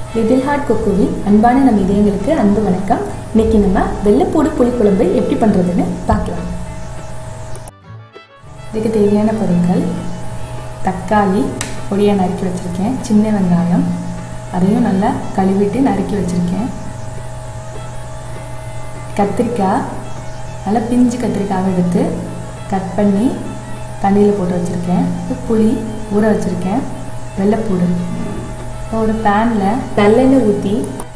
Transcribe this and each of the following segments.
little heart குக்குவின் அன்பான நம் இதயங்களுக்கு அன்பு வணக்கம் இன்னைக்கு நம்ம வெள்ளைப்பூடு புளிக்குழம்பு எப்படி பண்ணுறதுன்னு பார்க்கலாம் இதுக்கு தேவையான பொருட்கள் தக்காளி பொடியாக நறுக்கி வச்சுருக்கேன் சின்ன வெங்காயம் அதையும் நல்லா கழுவிட்டு நறுக்கி வச்சுருக்கேன் கத்திரிக்காய் நல்லா பிஞ்சு கத்திரிக்காவை எடுத்து கட் பண்ணி தண்ணியில் போட்டு வச்சுருக்கேன் புளி ஊற வச்சுருக்கேன் வெள்ளைப்பூடு ஒரு பேனில் நல்லெண்ணெய் ஊற்றி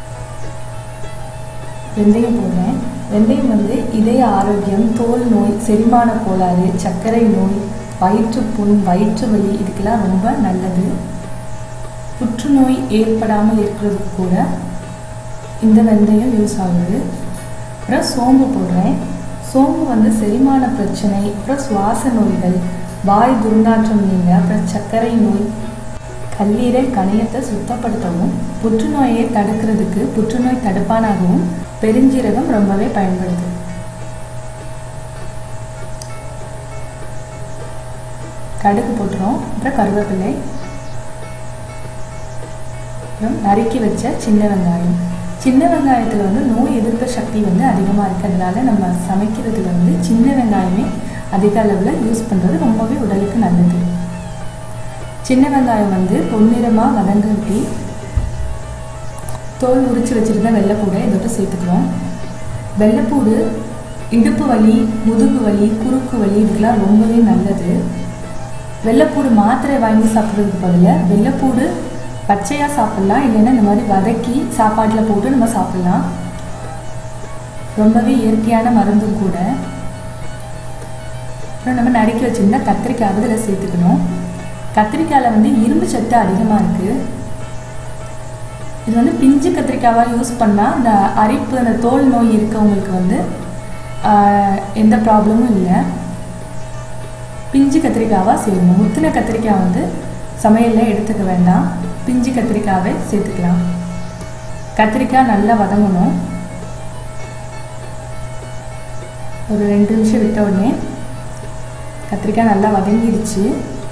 வெந்தயம் போடுறேன் வெந்தயம் வந்து இதய ஆரோக்கியம் தோல் நோய் செரிமான கோளாறு சர்க்கரை நோய் வயிற்றுப்புண் வயிற்று வலி இதுக்கெல்லாம் ரொம்ப நல்லது புற்றுநோய் ஏற்படாமல் இருக்கிறதுக்கு கூட இந்த வெந்தயம் யூஸ் ஆகுது அப்புறம் சோம்பு போடுறேன் சோம்பு வந்து செரிமான பிரச்சனை அப்புறம் சுவாச நோய்கள் வாய் துர்நாற்றம் நீங்க அப்புறம் சர்க்கரை நோய் கல்லீரல் கணையத்தை சுத்தப்படுத்தவும் புற்றுநோயை தடுக்கிறதுக்கு புற்றுநோய் தடுப்பானாகவும் பெருஞ்சீரகம் ரொம்பவே பயன்படுது கடுகு போட்டுரும் அப்புறம் கருவேப்பிலை அப்புறம் நறுக்கி வச்ச சின்ன வெங்காயம் சின்ன வெங்காயத்தில் வந்து நோய் எதிர்ப்பு சக்தி வந்து அதிகமாக இருக்கிறதுனால நம்ம சமைக்கிறதுல வந்து சின்ன வெங்காயமே அதிக அளவில் யூஸ் பண்ணுறது ரொம்பவே உடலுக்கு நல்லது சின்ன வெங்காயம் வந்து பொன்னிறமாக வதங்கட்டி தோல் உரித்து வச்சுருந்த வெள்ளைப்பூடை இதோட சேர்த்துக்கிறோம் வெள்ளைப்பூடு இடுப்பு வலி முதுகு வலி குறுக்கு வலி இதுக்கெல்லாம் ரொம்பவே நல்லது வெள்ளைப்பூடு மாத்திரை வாங்கி சாப்பிட்றதுக்கு பதிலாக வெள்ளைப்பூடு பச்சையாக சாப்பிட்லாம் இல்லைன்னா இந்த மாதிரி வதக்கி சாப்பாட்டில் போட்டு நம்ம சாப்பிட்லாம் ரொம்பவே இயற்கையான மருந்தும் கூட அப்புறம் நம்ம நறுக்கி வச்சுருந்தா கத்திரிக்காய் இதில் சேர்த்துக்கணும் கத்திரிக்காயில் வந்து இரும்பு சத்து அதிகமாக இருக்குது இது வந்து பிஞ்சு கத்திரிக்காவாக யூஸ் பண்ணால் இந்த அரிப்பு அந்த தோல் நோய் இருக்கவங்களுக்கு வந்து எந்த ப்ராப்ளமும் இல்லை பிஞ்சு கத்திரிக்காவாக சேரணும் முத்தின கத்திரிக்காய் வந்து சமையலில் எடுத்துக்க வேண்டாம் பிஞ்சு கத்திரிக்காவை சேர்த்துக்கலாம் கத்திரிக்காய் நல்லா வதங்கணும் ஒரு ரெண்டு நிமிஷம் விட்ட உடனே கத்திரிக்காய் நல்லா வதங்கிடுச்சு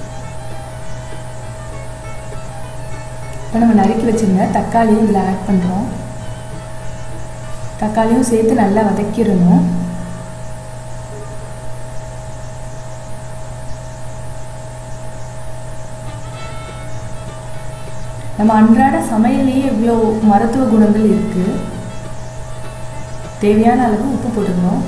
இப்போ நம்ம நறுக்கி வச்சுருந்த தக்காளியும் இதில் ஆட் பண்ணுறோம் தக்காளியும் சேர்த்து நல்லா வதக்கிடணும் நம்ம அன்றாட சமையல்லையே எவ்வளோ மருத்துவ குணங்கள் இருக்குது தேவையான அளவு உப்பு போட்டுக்கணும்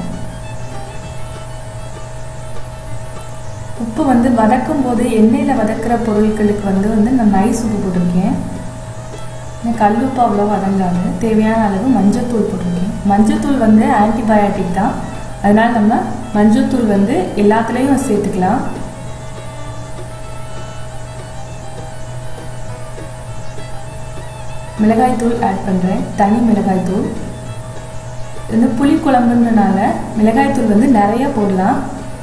உப்பு வந்து வதக்கும் போது எண்ணெயில் வதக்கிற பொருட்களுக்கு வந்து வந்து நான் நைஸ் உப்பு போட்டிருக்கேன் கல் உப்பு அவ்வளோ வதங்காது தேவையான அளவு மஞ்சத்தூள் போட்டிருக்கேன் மஞ்சத்தூள் வந்து ஆன்டிபயாட்டிக் தான் அதனால் நம்ம மஞ்சத்தூள் வந்து எல்லாத்துலேயும் சேர்த்துக்கலாம் மிளகாய் தூள் ஆட் பண்ணுறேன் தனி மிளகாய் தூள் இது வந்து புளி குழம்புன்றனால மிளகாய் தூள் வந்து நிறைய போடலாம்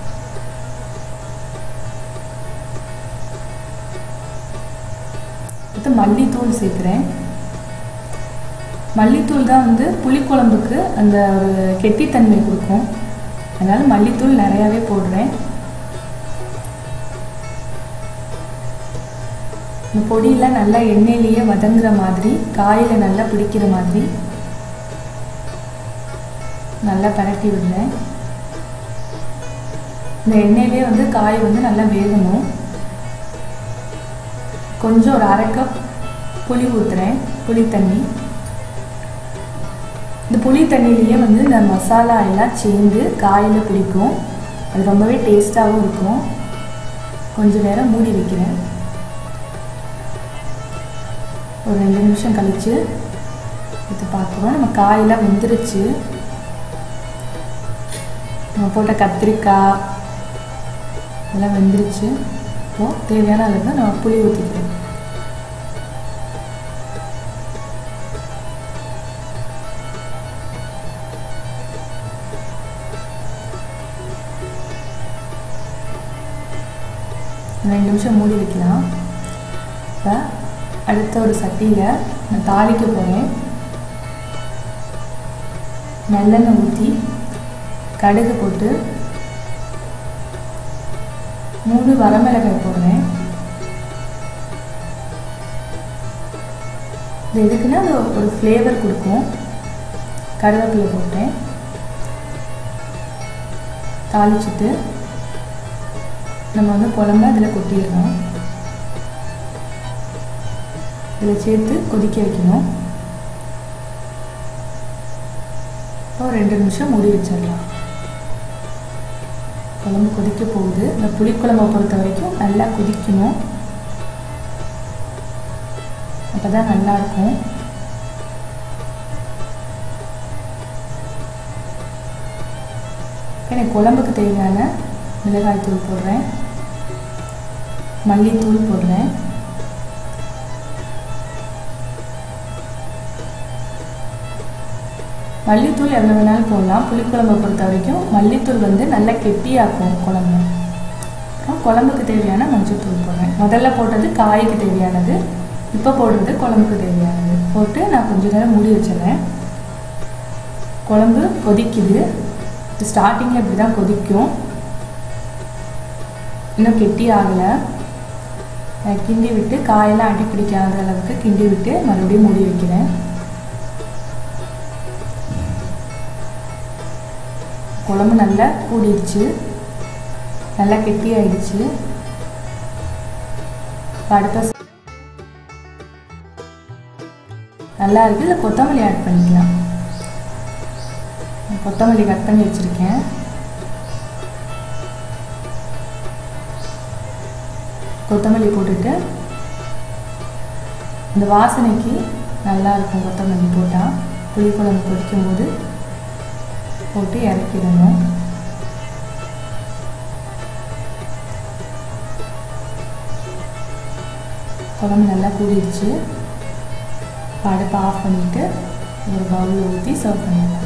அடுத்து மல்லித்தூள் சேர்க்குறேன் மல்லித்தூள் தான் வந்து புளிக்குழம்புக்கு அந்த ஒரு கெட்டித்தன்மை கொடுக்கும் அதனால் மல்லித்தூள் நிறையாவே போடுறேன் இந்த பொடியெல்லாம் நல்லா எண்ணெயிலேயே வதங்குற மாதிரி காயில் நல்லா பிடிக்கிற மாதிரி நல்லா பரட்டி விடுறேன் இந்த எண்ணெயிலே வந்து காய் வந்து நல்லா வேகணும் கொஞ்சம் ஒரு அரை கப் புளி ஊற்றுறேன் புளி தண்ணி இந்த புளி தண்ணியிலேயே வந்து இந்த மசாலா எல்லாம் சேர்ந்து காயில் பிடிக்கும் அது ரொம்பவே டேஸ்ட்டாகவும் இருக்கும் கொஞ்சம் நேரம் மூடி வைக்கிறேன் ஒரு ரெண்டு நிமிஷம் கழித்து இது பார்க்குறோம் நம்ம காயெல்லாம் வெந்துருச்சு நம்ம போட்ட கத்திரிக்காய் இதெல்லாம் வெந்துருச்சு இப்போது தேவையான அளவு நம்ம புளி ஊற்றிக்கிறோம் ரெண்டு நிமிஷம் மூடி வைக்கலாம் இப்போ அடுத்த ஒரு சட்டியில் நான் தாளிக்க போகிறேன் நல்லெண்ணெய் ஊற்றி கடுகு போட்டு மூணு வரமிளகாய் போடுறேன் இது எதுக்குன்னா அது ஒரு ஃப்ளேவர் கொடுக்கும் கருவேப்பிலை போட்டேன் தாளிச்சிட்டு நம்ம வந்து குழம்ப அதில் கொட்டிடணும் இதில் சேர்த்து கொதிக்க வைக்கணும் இப்போ ரெண்டு நிமிஷம் மூடி வச்சிடலாம் குழம்பு கொதிக்க போகுது இந்த புளிக்குழம்பை பொறுத்த வரைக்கும் நல்லா கொதிக்கணும் அப்போ தான் நல்லாயிருக்கும் எனக்கு குழம்புக்கு தேவையான மிளகாய் தூள் போடுறேன் மல்லித்தூள் போடுறேன் மல்லித்தூள் எவ்வளோ வேணாலும் போடலாம் புளிக்குழம்பை பொறுத்த வரைக்கும் மல்லித்தூள் வந்து நல்லா கெட்டியாக்கும் குழம்பு அப்புறம் குழம்புக்கு தேவையான மஞ்சள் தூள் போடுறேன் முதல்ல போட்டது காய்க்கு தேவையானது இப்போ போடுறது குழம்புக்கு தேவையானது போட்டு நான் கொஞ்ச நேரம் மூடி வச்சிடுறேன் குழம்பு கொதிக்குது ஸ்டார்டிங்கில் இப்படி தான் கொதிக்கும் இன்னும் கெட்டி ஆகலை கிண்டி விட்டு காயெல்லாம் அடி பிடிக்காத அளவுக்கு கிண்டி விட்டு மறுபடியும் மூடி வைக்கிறேன் குழம்பு நல்லா கூடிடுச்சு நல்லா கெட்டி ஆயிடுச்சு அடுத்த நல்லா இருக்குது இதில் கொத்தமல்லி ஆட் பண்ணிக்கலாம் கொத்தமல்லி கட் பண்ணி வச்சுருக்கேன் கொத்தமல்லி போட்டுட்டு இந்த வாசனைக்கு நல்லா இருக்கும் கொத்தமல்லி போட்டால் புளிக்குழம்பு பொரிக்கும் போது போட்டு இறக்கிடணும் குழம்பு நல்லா கூடிடுச்சு அடுப்பை ஆஃப் பண்ணிவிட்டு ஒரு பவுலில் ஊற்றி சர்வ் பண்ணிடலாம்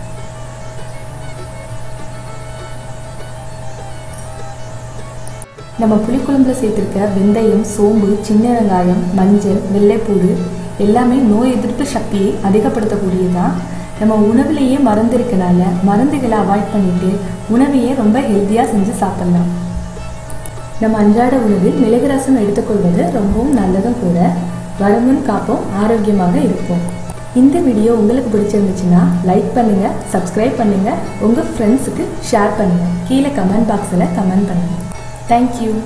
நம்ம புளிக்குழம்புல சேர்த்துருக்க வெந்தயம் சோம்பு சின்ன வெங்காயம் மஞ்சள் வெள்ளைப்பூடு எல்லாமே நோய் எதிர்ப்பு சக்தியை அதிகப்படுத்தக்கூடியதான் நம்ம உணவுலேயே மருந்து இருக்கனால மருந்துகளை அவாய்ட் பண்ணிட்டு உணவையே ரொம்ப ஹெல்த்தியாக செஞ்சு சாப்பிட்லாம் நம்ம அன்றாட உணவில் மிளகு ரசம் எடுத்துக்கொள்வது ரொம்பவும் நல்லதும் கூட வரமும் காப்போம் ஆரோக்கியமாக இருப்போம் இந்த வீடியோ உங்களுக்கு பிடிச்சிருந்துச்சுன்னா லைக் பண்ணுங்கள் சப்ஸ்கிரைப் பண்ணுங்கள் உங்கள் ஃப்ரெண்ட்ஸுக்கு ஷேர் பண்ணுங்கள் கீழே கமெண்ட் பாக்ஸில் கமெண்ட் பண்ணுங்கள் தேங்க்யூ